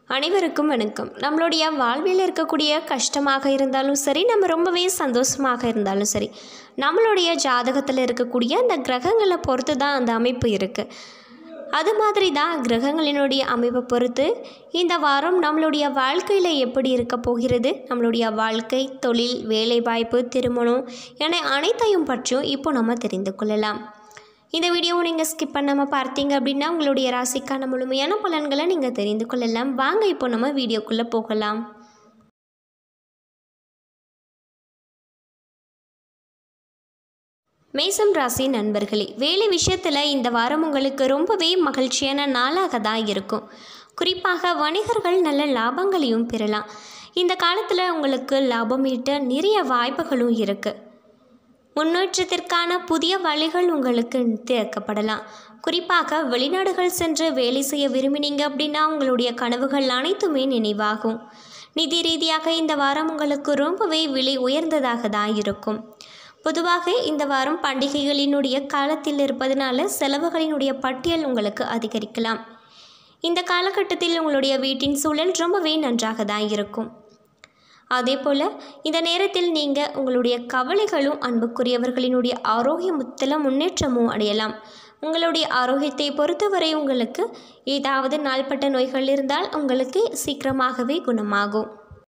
அனைவருக்கும் வணக்கம் நம்மளுடைய வாழ்வில் இருக்கக்கூடிய கஷ்டமாக இருந்தாலும் சரி நம்ம ரொம்பவே சந்தோஷமாக இருந்தாலும் சரி நம்மளுடைய ஜாதகத்தில் இருக்கக்கூடிய அந்த கிரகங்களை பொறுத்து தான் அந்த அமைப்பு இருக்குது அது மாதிரி தான் கிரகங்களினுடைய அமைப்பை பொறுத்து இந்த வாரம் நம்மளுடைய வாழ்க்கையில் எப்படி இருக்க போகிறது நம்மளுடைய வாழ்க்கை தொழில் வேலைவாய்ப்பு திருமணம் என அனைத்தையும் பற்றியும் இப்போ நம்ம தெரிந்து கொள்ளலாம் இந்த வீடியோவை நீங்கள் ஸ்கிப் பண்ணாமல் பார்த்தீங்க அப்படின்னா உங்களுடைய ராசிக்கான முழுமையான பலன்களை நீங்கள் தெரிந்து கொள்ளலாம் வாங்க இப்போ நம்ம வீடியோக்குள்ளே போகலாம் மேசம் ராசி நண்பர்களே வேலை விஷயத்தில் இந்த வாரம் உங்களுக்கு ரொம்பவே மகிழ்ச்சியான நாளாக தான் இருக்கும் குறிப்பாக வணிகர்கள் நல்ல லாபங்களையும் பெறலாம் இந்த காலத்தில் உங்களுக்கு லாபம் ஈட்ட நிறைய வாய்ப்புகளும் இருக்குது முன்னேற்றத்திற்கான புதிய வழிகள் உங்களுக்கு திறக்கப்படலாம் குறிப்பாக வெளிநாடுகள் சென்று வேலை செய்ய விரும்பினீங்க அப்படின்னா உங்களுடைய கனவுகள் அனைத்துமே நினைவாகும் நிதி ரீதியாக இந்த வாரம் உங்களுக்கு ரொம்பவே விலை உயர்ந்ததாக தான் இருக்கும் பொதுவாக இந்த வாரம் பண்டிகைகளினுடைய காலத்தில் இருப்பதனால செலவுகளினுடைய பட்டியல் உங்களுக்கு அதிகரிக்கலாம் இந்த காலகட்டத்தில் உங்களுடைய வீட்டின் சூழல் ரொம்பவே நன்றாக தான் இருக்கும் அதே போல் இந்த நேரத்தில் நீங்கள் உங்களுடைய கவலைகளும் அன்புக்குரியவர்களினுடைய ஆரோக்கியத்தில் முன்னேற்றமும் அடையலாம் உங்களுடைய ஆரோக்கியத்தை பொறுத்தவரை உங்களுக்கு ஏதாவது நாள்பட்ட நோய்கள் இருந்தால் உங்களுக்கு சீக்கிரமாகவே குணமாகும்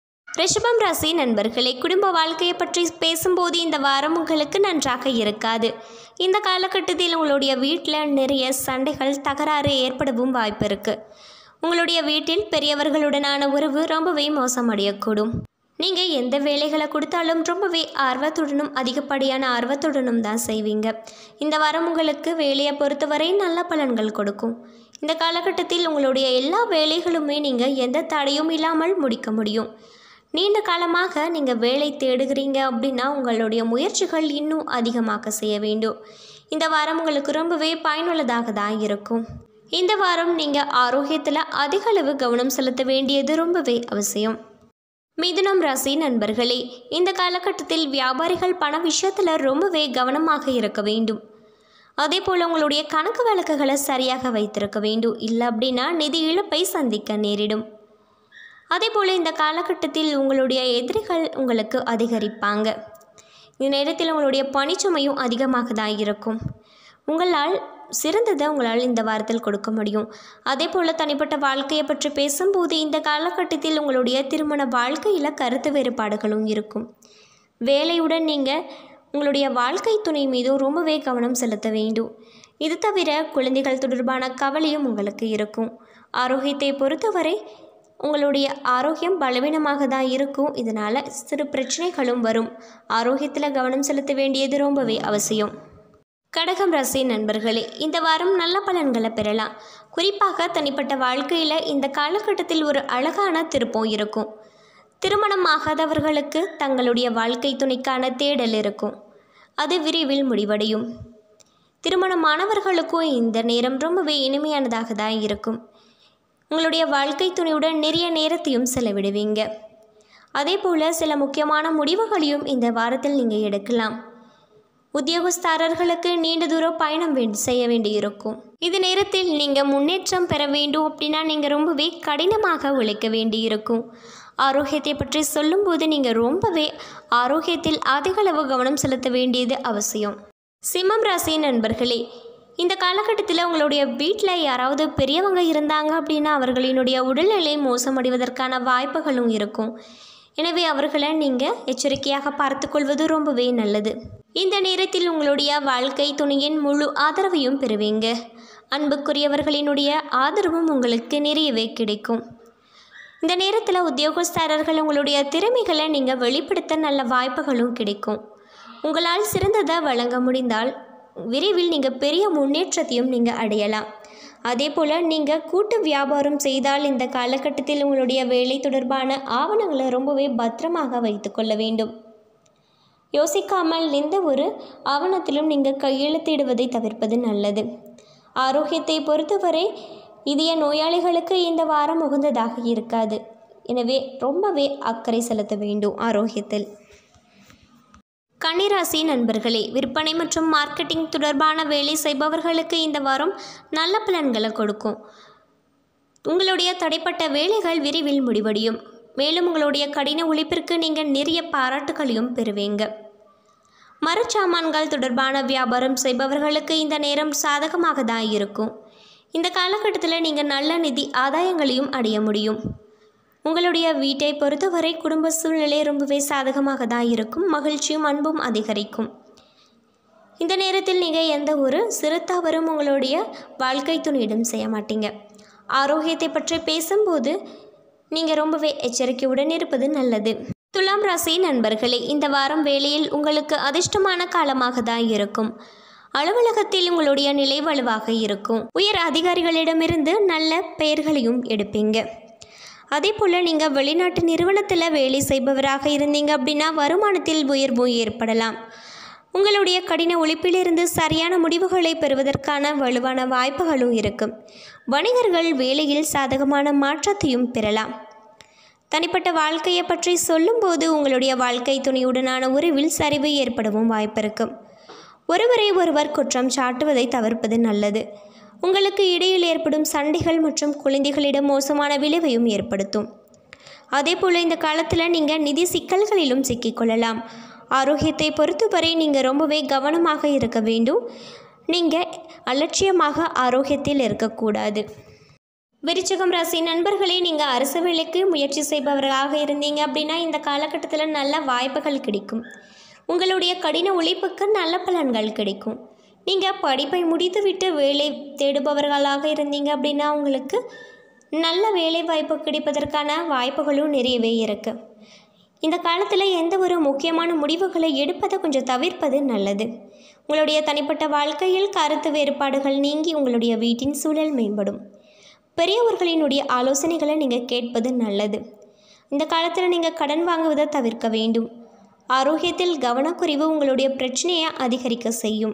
ரிஷபம் ராசி நண்பர்களே குடும்ப வாழ்க்கையை பற்றி பேசும்போது இந்த வாரம் உங்களுக்கு நன்றாக இருக்காது இந்த காலகட்டத்தில் உங்களுடைய வீட்டில் நிறைய சண்டைகள் தகராறு ஏற்படவும் வாய்ப்பு இருக்குது உங்களுடைய வீட்டில் பெரியவர்களுடனான உறவு ரொம்பவே மோசமடையக்கூடும் நீங்கள் எந்த வேலைகளை கொடுத்தாலும் ரொம்பவே ஆர்வத்துடனும் அதிகப்படியான ஆர்வத்துடனும் தான் செய்வீங்க இந்த வாரம் உங்களுக்கு வேலையை பொறுத்தவரை நல்ல பலன்கள் கொடுக்கும் இந்த காலகட்டத்தில் உங்களுடைய எல்லா வேலைகளுமே நீங்கள் எந்த தடையும் இல்லாமல் முடிக்க முடியும் நீண்ட காலமாக நீங்கள் வேலை தேடுகிறீங்க அப்படின்னா உங்களுடைய முயற்சிகள் இன்னும் அதிகமாக செய்ய வேண்டும் இந்த வாரம் உங்களுக்கு ரொம்பவே பயனுள்ளதாக தான் இருக்கும் இந்த வாரம் நீங்கள் ஆரோக்கியத்தில் அதிக அளவு கவனம் செலுத்த வேண்டியது ரொம்பவே அவசியம் மிதுனம் ராசி நண்பர்களே இந்த காலகட்டத்தில் வியாபாரிகள் பண விஷயத்தில் ரொம்பவே கவனமாக இருக்க வேண்டும் அதே போல் உங்களுடைய கணக்கு வழக்குகளை சரியாக வைத்திருக்க வேண்டும் இல்லை அப்படின்னா நிதி இழப்பை சந்திக்க நேரிடும் அதே போல் இந்த காலகட்டத்தில் உங்களுடைய எதிரிகள் உங்களுக்கு அதிகரிப்பாங்க இந்த நேரத்தில் உங்களுடைய பணிச்சுமையும் அதிகமாக தான் இருக்கும் உங்களால் சிறந்ததை உங்களால் இந்த வாரத்தில் கொடுக்க முடியும் அதே போல் தனிப்பட்ட வாழ்க்கையை பற்றி பேசும்போது இந்த காலகட்டத்தில் உங்களுடைய திருமண வாழ்க்கையில் கருத்து வேறுபாடுகளும் இருக்கும் வேலையுடன் நீங்கள் உங்களுடைய வாழ்க்கை துணை மீதும் ரொம்பவே கவனம் செலுத்த வேண்டும் இது தவிர குழந்தைகள் தொடர்பான கவலையும் உங்களுக்கு இருக்கும் ஆரோக்கியத்தை பொறுத்தவரை உங்களுடைய ஆரோக்கியம் பலவீனமாக தான் இருக்கும் இதனால் சிறு பிரச்சனைகளும் வரும் ஆரோக்கியத்தில் கவனம் செலுத்த வேண்டியது ரொம்பவே அவசியம் கடகம் ராசி நண்பர்களே இந்த வாரம் நல்ல பலன்களை பெறலாம் குறிப்பாக தனிப்பட்ட வாழ்க்கையில் இந்த காலகட்டத்தில் ஒரு அழகான திருப்பம் இருக்கும் திருமணம் ஆகாதவர்களுக்கு தங்களுடைய வாழ்க்கை துணைக்கான தேடல் இருக்கும் அது விரைவில் முடிவடையும் திருமணமானவர்களுக்கும் இந்த நேரம் ரொம்பவே இனிமையானதாக தான் இருக்கும் உங்களுடைய வாழ்க்கை துணையுடன் நிறைய நேரத்தையும் செலவிடுவீங்க அதே போல் சில முக்கியமான முடிவுகளையும் இந்த வாரத்தில் நீங்கள் எடுக்கலாம் உத்தியோகஸ்தாரர்களுக்கு நீண்ட தூரம் பயணம் வேண்டி செய்ய வேண்டியிருக்கும் இது நேரத்தில் நீங்கள் முன்னேற்றம் பெற வேண்டும் அப்படின்னா நீங்கள் ரொம்பவே கடினமாக உழைக்க வேண்டியிருக்கும் ஆரோக்கியத்தை பற்றி சொல்லும்போது நீங்கள் ரொம்பவே ஆரோக்கியத்தில் அதிகளவு கவனம் செலுத்த வேண்டியது அவசியம் சிம்மம் ராசி நண்பர்களே இந்த காலகட்டத்தில் உங்களுடைய வீட்டில் யாராவது பெரியவங்க இருந்தாங்க அப்படின்னா அவர்களினுடைய உடல்நிலை மோசமடைவதற்கான வாய்ப்புகளும் இருக்கும் எனவே அவர்களை நீங்கள் எச்சரிக்கையாக பார்த்துக்கொள்வது ரொம்பவே நல்லது இந்த நேரத்தில் உங்களுடைய வாழ்க்கை துணையின் முழு ஆதரவையும் பெறுவீங்க அன்புக்குரியவர்களினுடைய ஆதரவும் உங்களுக்கு நிறையவே கிடைக்கும் இந்த நேரத்தில் உத்தியோகஸ்தரர்கள் உங்களுடைய திறமைகளை நீங்கள் வெளிப்படுத்த நல்ல வாய்ப்புகளும் கிடைக்கும் உங்களால் சிறந்ததை வழங்க முடிந்தால் விரைவில் நீங்கள் பெரிய முன்னேற்றத்தையும் நீங்கள் அடையலாம் அதே போல் நீங்கள் கூட்டு வியாபாரம் செய்தால் இந்த காலகட்டத்தில் உங்களுடைய வேலை தொடர்பான ஆவணங்களை ரொம்பவே பத்திரமாக வைத்துக்கொள்ள வேண்டும் யோசிக்காமல் எந்த ஒரு ஆவணத்திலும் நீங்கள் கையெழுத்திடுவதை தவிர்ப்பது நல்லது ஆரோக்கியத்தை பொறுத்தவரை இதய நோயாளிகளுக்கு இந்த வாரம் உகந்ததாக இருக்காது எனவே ரொம்பவே அக்கறை செலுத்த வேண்டும் ஆரோக்கியத்தில் கன்னிராசி நண்பர்களே விற்பனை மற்றும் மார்க்கெட்டிங் தொடர்பான வேலை செய்பவர்களுக்கு இந்த வாரம் நல்ல பலன்களை கொடுக்கும் உங்களுடைய தடைப்பட்ட வேலைகள் விரைவில் முடிவடையும் மேலும் உங்களுடைய கடின உழைப்பிற்கு நீங்கள் நிறைய பாராட்டுகளையும் பெறுவீங்க மரச்சாமான்கள் தொடர்பான வியாபாரம் செய்பவர்களுக்கு இந்த நேரம் சாதகமாக தான் இருக்கும் இந்த காலகட்டத்தில் நீங்கள் நல்ல நிதி ஆதாயங்களையும் அடைய முடியும் உங்களுடைய வீட்டை பொறுத்தவரை குடும்ப சூழ்நிலை ரொம்பவே சாதகமாக தான் இருக்கும் மகிழ்ச்சியும் அன்பும் அதிகரிக்கும் இந்த நேரத்தில் நீங்கள் எந்த ஒரு சிறு தவறும் உங்களுடைய வாழ்க்கை துணையிடம் செய்ய மாட்டீங்க ஆரோக்கியத்தை பற்றி பேசும்போது நீங்கள் ரொம்பவே எச்சரிக்கையுடன் இருப்பது நல்லது துலாம் ராசி நண்பர்களே இந்த வாரம் வேளையில் உங்களுக்கு அதிர்ஷ்டமான காலமாக தான் இருக்கும் அலுவலகத்தில் உங்களுடைய நிலை வலுவாக இருக்கும் உயர் அதிகாரிகளிடமிருந்து நல்ல பெயர்களையும் எடுப்பீங்க அதே போல் நீங்கள் வெளிநாட்டு நிறுவனத்தில் வேலை செய்பவராக இருந்தீங்க அப்படின்னா வருமானத்தில் உயர்வும் ஏற்படலாம் உங்களுடைய கடின உழைப்பிலிருந்து சரியான முடிவுகளை பெறுவதற்கான வலுவான வாய்ப்புகளும் இருக்கும் வணிகர்கள் வேலையில் சாதகமான மாற்றத்தையும் பெறலாம் தனிப்பட்ட வாழ்க்கையை பற்றி சொல்லும்போது உங்களுடைய வாழ்க்கை துணையுடனான உறவில் சரிவு ஏற்படவும் வாய்ப்பிருக்கும் ஒருவரை ஒருவர் குற்றம் சாட்டுவதை தவிர்ப்பது நல்லது உங்களுக்கு இடையில் ஏற்படும் சண்டைகள் மற்றும் குழந்தைகளிடம் மோசமான விளைவையும் ஏற்படுத்தும் அதே போல் இந்த காலத்தில் நீங்கள் நிதி சிக்கல்களிலும் சிக்கிக்கொள்ளலாம் ஆரோக்கியத்தை பொறுத்தவரை நீங்கள் ரொம்பவே கவனமாக இருக்க வேண்டும் நீங்கள் அலட்சியமாக ஆரோக்கியத்தில் இருக்கக்கூடாது விருச்சகம் ராசி நண்பர்களே நீங்கள் அரசு வேலைக்கு முயற்சி செய்பவர்களாக இருந்தீங்க அப்படின்னா இந்த காலகட்டத்தில் நல்ல வாய்ப்புகள் கிடைக்கும் உங்களுடைய கடின உழைப்புக்கு நல்ல பலன்கள் கிடைக்கும் நீங்கள் படிப்பை முடித்துவிட்டு வேலை தேடுபவர்களாக இருந்தீங்க அப்படின்னா உங்களுக்கு நல்ல வேலை வாய்ப்பு கிடைப்பதற்கான வாய்ப்புகளும் நிறையவே இருக்குது இந்த காலத்தில் எந்த ஒரு முக்கியமான முடிவுகளை எடுப்பதை கொஞ்சம் தவிர்ப்பது நல்லது உங்களுடைய தனிப்பட்ட வாழ்க்கையில் கருத்து வேறுபாடுகள் நீங்கி உங்களுடைய வீட்டின் சூழல் மேம்படும் பெரியவர்களினுடைய ஆலோசனைகளை நீங்கள் கேட்பது நல்லது இந்த காலத்தில் நீங்கள் கடன் வாங்குவதை தவிர்க்க வேண்டும் ஆரோக்கியத்தில் கவனக்குறைவு உங்களுடைய பிரச்சனையை அதிகரிக்க செய்யும்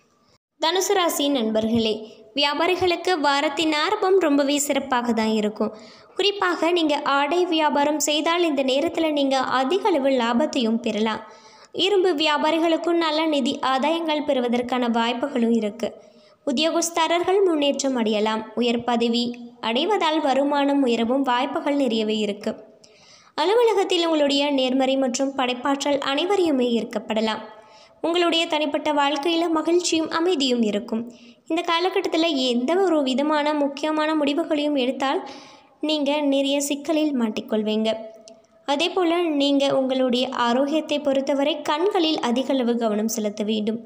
தனுசு ராசி நண்பர்களே வியாபாரிகளுக்கு வாரத்தின் ஆரம்பம் ரொம்பவே சிறப்பாக தான் இருக்கும் குறிப்பாக நீங்கள் ஆடை வியாபாரம் செய்தால் இந்த நேரத்தில் நீங்கள் அதிக அளவு லாபத்தையும் பெறலாம் இரும்பு வியாபாரிகளுக்கும் நல்ல நிதி ஆதாயங்கள் பெறுவதற்கான வாய்ப்புகளும் இருக்குது உத்தியோகஸ்தரர்கள் முன்னேற்றம் அடையலாம் உயர் பதவி அடைவதால் வருமானம் உயரவும் வாய்ப்புகள் நிறையவே இருக்குது அலுவலகத்தில் உங்களுடைய நேர்மறை மற்றும் படைப்பாற்றல் அனைவரையுமே ஈர்க்கப்படலாம் உங்களுடைய தனிப்பட்ட வாழ்க்கையில் மகிழ்ச்சியும் அமைதியும் இருக்கும் இந்த காலகட்டத்தில் எந்த ஒரு விதமான முக்கியமான முடிவுகளையும் எடுத்தால் நீங்கள் நிறைய சிக்கலில் மாட்டிக்கொள்வீங்க அதே போல் நீங்கள் உங்களுடைய ஆரோக்கியத்தை பொறுத்தவரை கண்களில் அதிகளவு கவனம் செலுத்த வேண்டும்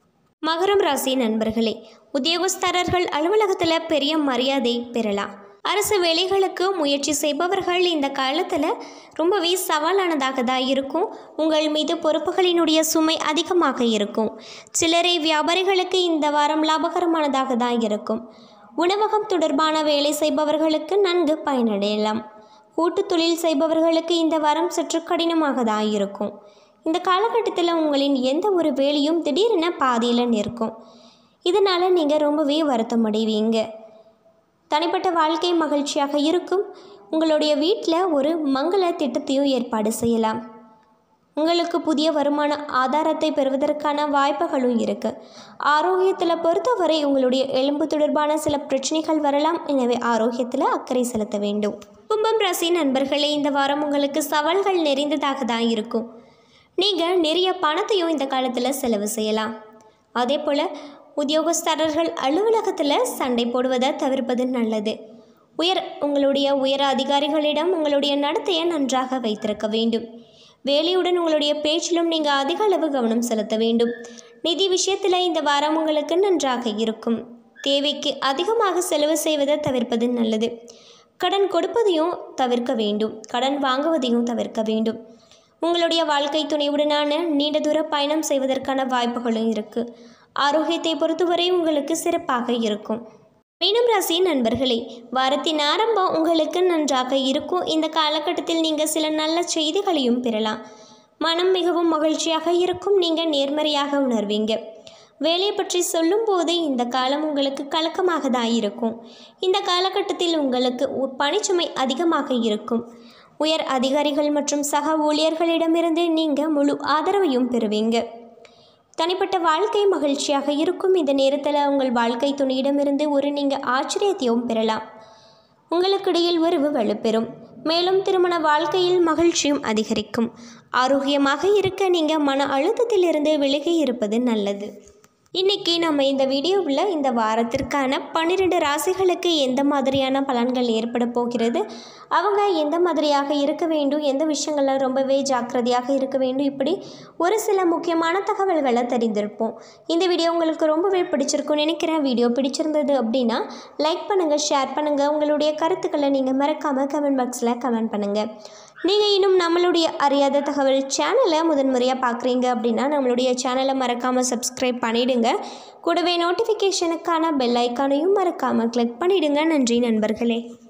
மகரம் ராசி நண்பர்களே உத்தியோகஸ்தரர்கள் அலுவலகத்தில் பெரிய மரியாதை பெறலாம் அரசு வேலைகளுக்கு முயற்சி செய்பவர்கள் இந்த காலத்தில் ரொம்பவே சவாலானதாக தான் இருக்கும் உங்கள் மீது பொறுப்புகளினுடைய சுமை அதிகமாக இருக்கும் சில்லறை வியாபாரிகளுக்கு இந்த வாரம் லாபகரமானதாக தான் இருக்கும் உணவகம் தொடர்பான வேலை செய்பவர்களுக்கு நன்கு பயனடையலாம் கூட்டு தொழில் செய்பவர்களுக்கு இந்த வாரம் சற்று கடினமாக தான் இருக்கும் இந்த காலகட்டத்தில் உங்களின் எந்த ஒரு வேலையும் திடீரென பாதியில் நிற்கும் இதனால் நீங்கள் ரொம்பவே வருத்தம் அடைவீங்க தனிப்பட்ட வாழ்க்கை மகிழ்ச்சியாக இருக்கும் உங்களுடைய வீட்டில் ஒரு மங்கள திட்டத்தையும் ஏற்பாடு செய்யலாம் உங்களுக்கு புதிய வருமான ஆதாரத்தை பெறுவதற்கான வாய்ப்புகளும் இருக்குது ஆரோக்கியத்தில் பொறுத்தவரை உங்களுடைய எலும்பு தொடர்பான சில பிரச்சனைகள் வரலாம் எனவே ஆரோக்கியத்தில் அக்கறை செலுத்த வேண்டும் கும்பம் ராசி நண்பர்களே இந்த வாரம் உங்களுக்கு சவால்கள் நிறைந்ததாக தான் இருக்கும் நீங்கள் நிறைய பணத்தையும் இந்த காலத்தில் செலவு செய்யலாம் அதே போல் உத்தியோகஸ்தரர்கள் அலுவலகத்தில் சண்டை போடுவதை தவிர்ப்பது நல்லது உயர் உங்களுடைய உயர் அதிகாரிகளிடம் உங்களுடைய நடத்தையை நன்றாக வைத்திருக்க வேண்டும் வேலையுடன் உங்களுடைய பேச்சிலும் நீங்கள் அதிக அளவு கவனம் செலுத்த வேண்டும் நிதி விஷயத்தில் இந்த வாரம் உங்களுக்கு நன்றாக இருக்கும் தேவைக்கு அதிகமாக செலவு செய்வதை தவிர்ப்பது நல்லது கடன் கொடுப்பதையும் தவிர்க்க வேண்டும் கடன் வாங்குவதையும் தவிர்க்க வேண்டும் உங்களுடைய வாழ்க்கை துணையுடனான நீண்ட தூர பயணம் செய்வதற்கான வாய்ப்புகளும் இருக்குது ஆரோக்கியத்தை பொறுத்தவரை உங்களுக்கு சிறப்பாக இருக்கும் மீனம் ராசி நண்பர்களே வாரத்தின் ஆரம்பம் உங்களுக்கு நன்றாக இருக்கும் இந்த காலகட்டத்தில் நீங்கள் சில நல்ல செய்திகளையும் பெறலாம் மனம் மிகவும் மகிழ்ச்சியாக இருக்கும் நீங்கள் நேர்மறையாக உணர்வீங்க வேலையை பற்றி சொல்லும்போது இந்த காலம் உங்களுக்கு கலக்கமாக தான் இருக்கும் இந்த காலகட்டத்தில் உங்களுக்கு உ- பணிச்சுமை அதிகமாக இருக்கும் உயர் அதிகாரிகள் மற்றும் சக ஊழியர்களிடமிருந்து நீங்கள் முழு ஆதரவையும் பெறுவீங்க தனிப்பட்ட வாழ்க்கை மகிழ்ச்சியாக இருக்கும் இந்த நேரத்தில் உங்கள் வாழ்க்கை துணையிடமிருந்து ஒரு நீங்கள் ஆச்சரியத்தையும் பெறலாம் உங்களுக்கிடையில் உறவு வலுப்பெறும் மேலும் திருமண வாழ்க்கையில் மகிழ்ச்சியும் அதிகரிக்கும் ஆரோக்கியமாக இருக்க நீங்கள் மன அழுத்தத்திலிருந்து விலகி இருப்பது நல்லது இன்றைக்கி நம்ம இந்த வீடியோவில் இந்த வாரத்திற்கான பன்னிரெண்டு ராசிகளுக்கு எந்த மாதிரியான பலன்கள் ஏற்பட போகிறது அவங்க எந்த மாதிரியாக இருக்க வேண்டும் எந்த விஷயங்களில் ரொம்பவே ஜாக்கிரதையாக இருக்க வேண்டும் இப்படி ஒரு சில முக்கியமான தகவல்களை தெரிந்திருப்போம் இந்த வீடியோ உங்களுக்கு ரொம்பவே பிடிச்சிருக்கும்னு நினைக்கிறேன் வீடியோ பிடிச்சிருந்தது அப்படின்னா லைக் பண்ணுங்கள் ஷேர் பண்ணுங்கள் உங்களுடைய கருத்துக்களை நீங்கள் மறக்காமல் கமெண்ட் பாக்ஸில் கமெண்ட் பண்ணுங்கள் நீங்கள் இன்னும் நம்மளுடைய அறியாத தகவல் சேனலை முதன்முறையாக பார்க்குறீங்க அப்படின்னா நம்மளுடைய சேனலை மறக்காமல் சப்ஸ்கிரைப் பண்ணிவிடுங்க கூடவே நோட்டிஃபிகேஷனுக்கான பெல் ஐக்கானையும் மறக்காமல் கிளிக் பண்ணிவிடுங்க நன்றி நண்பர்களே